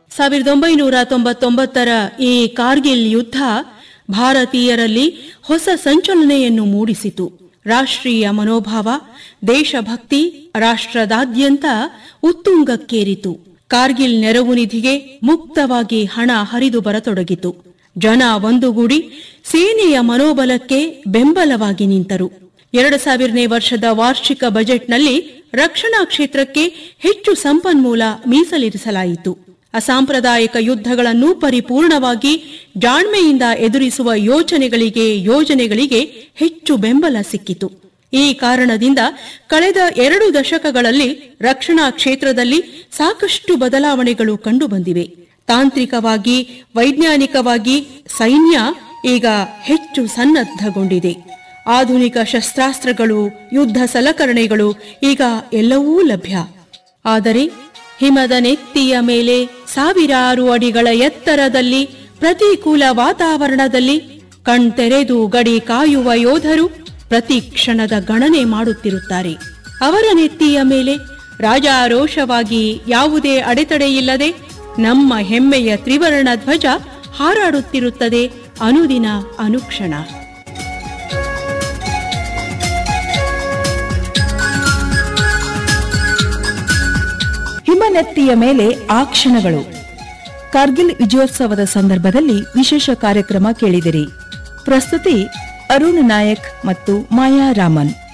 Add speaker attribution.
Speaker 1: ಸಾವಿರದ ಒಂಬೈನೂರ ತೊಂಬತ್ತೊಂಬತ್ತರ ಈ ಕಾರ್ಗಿಲ್ ಯುದ್ಧ ಭಾರತೀಯರಲ್ಲಿ ಹೊಸ ಸಂಚಲನೆಯನ್ನು ಮೂಡಿಸಿತು ರಾಷ್ಟ್ರೀಯ ಮನೋಭಾವ ದೇಶಭಕ್ತಿ ರಾಷ್ಟ್ರದಾದ್ಯಂತ ಉತ್ತುಂಗಕ್ಕೇರಿತು ಕಾರ್ಗಿಲ್ ನೆರವು ನಿಧಿಗೆ ಮುಕ್ತವಾಗಿ ಹಣ ಹರಿದು ಬರತೊಡಗಿತು ಜನ ಒಂದುಗೂಡಿ ಸೇನೆಯ ಮನೋಬಲಕ್ಕೆ ಬೆಂಬಲವಾಗಿ ನಿಂತರು ಎರಡು ಸಾವಿರನೇ ವರ್ಷದ ವಾರ್ಷಿಕ ಬಜೆಟ್ನಲ್ಲಿ ರಕ್ಷಣಾ ಕ್ಷೇತ್ರಕ್ಕೆ ಹೆಚ್ಚು ಸಂಪನ್ಮೂಲ ಮೀಸಲಿರಿಸಲಾಯಿತು ಅಸಾಂಪ್ರದಾಯಿಕ ಯುದ್ಧಗಳನ್ನು ಪರಿಪೂರ್ಣವಾಗಿ ಜಾಣ್ಮೆಯಿಂದ ಎದುರಿಸುವ ಯೋಚನೆಗಳಿಗೆ ಯೋಜನೆಗಳಿಗೆ ಹೆಚ್ಚು ಬೆಂಬಲ ಸಿಕ್ಕಿತು ಈ ಕಾರಣದಿಂದ ಕಳೆದ ಎರಡು ದಶಕಗಳಲ್ಲಿ ರಕ್ಷಣಾ ಕ್ಷೇತ್ರದಲ್ಲಿ ಸಾಕಷ್ಟು ಬದಲಾವಣೆಗಳು ಕಂಡುಬಂದಿವೆ ತಾಂತ್ರಿಕವಾಗಿ ವೈಜ್ಞಾನಿಕವಾಗಿ ಸೈನ್ಯ ಈಗ ಹೆಚ್ಚು ಸನ್ನದ್ಧಗೊಂಡಿದೆ ಆಧುನಿಕ ಶಸ್ತ್ರಾಸ್ತ್ರಗಳು ಯುದ್ಧ ಸಲಕರಣೆಗಳು ಈಗ ಎಲ್ಲವೂ ಲಭ್ಯ ಆದರೆ ಹಿಮದ ನೆತ್ತಿಯ ಮೇಲೆ ಸಾವಿರಾರು ಅಡಿಗಳ ಎತ್ತರದಲ್ಲಿ ಪ್ರತಿಕೂಲ ವಾತಾವರಣದಲ್ಲಿ ಕಣ್ತೆರೆದು ಗಡಿ ಕಾಯುವ ಯೋಧರು ಪ್ರತಿ ಕ್ಷಣದ ಗಣನೆ ಮಾಡುತ್ತಿರುತ್ತಾರೆ ಅವರ ನೆತ್ತಿಯ ಮೇಲೆ ರಾಜಾರೋಷವಾಗಿ ಯಾವುದೇ ಅಡೆತಡೆಯಿಲ್ಲದೆ ನಮ್ಮ ಹೆಮ್ಮೆಯ ತ್ರಿವರ್ಣ ಧ್ವಜ ಹಾರಾಡುತ್ತಿರುತ್ತದೆ ಅನುದಿನ ಅನುಕ್ಷಣ
Speaker 2: ಹಿಮನೆತ್ತಿಯ ಮೇಲೆ ಆ ಕ್ಷಣಗಳು ಕಾರ್ಗಿಲ್ ವಿಜಯೋತ್ಸವದ ಸಂದರ್ಭದಲ್ಲಿ ವಿಶೇಷ ಕಾರ್ಯಕ್ರಮ ಕೇಳಿದಿರಿ ಪ್ರಸ್ತುತಿ ಅರುಣ್ ನಾಯಕ್ ಮತ್ತು ಮಾಯಾ ರಾಮನ್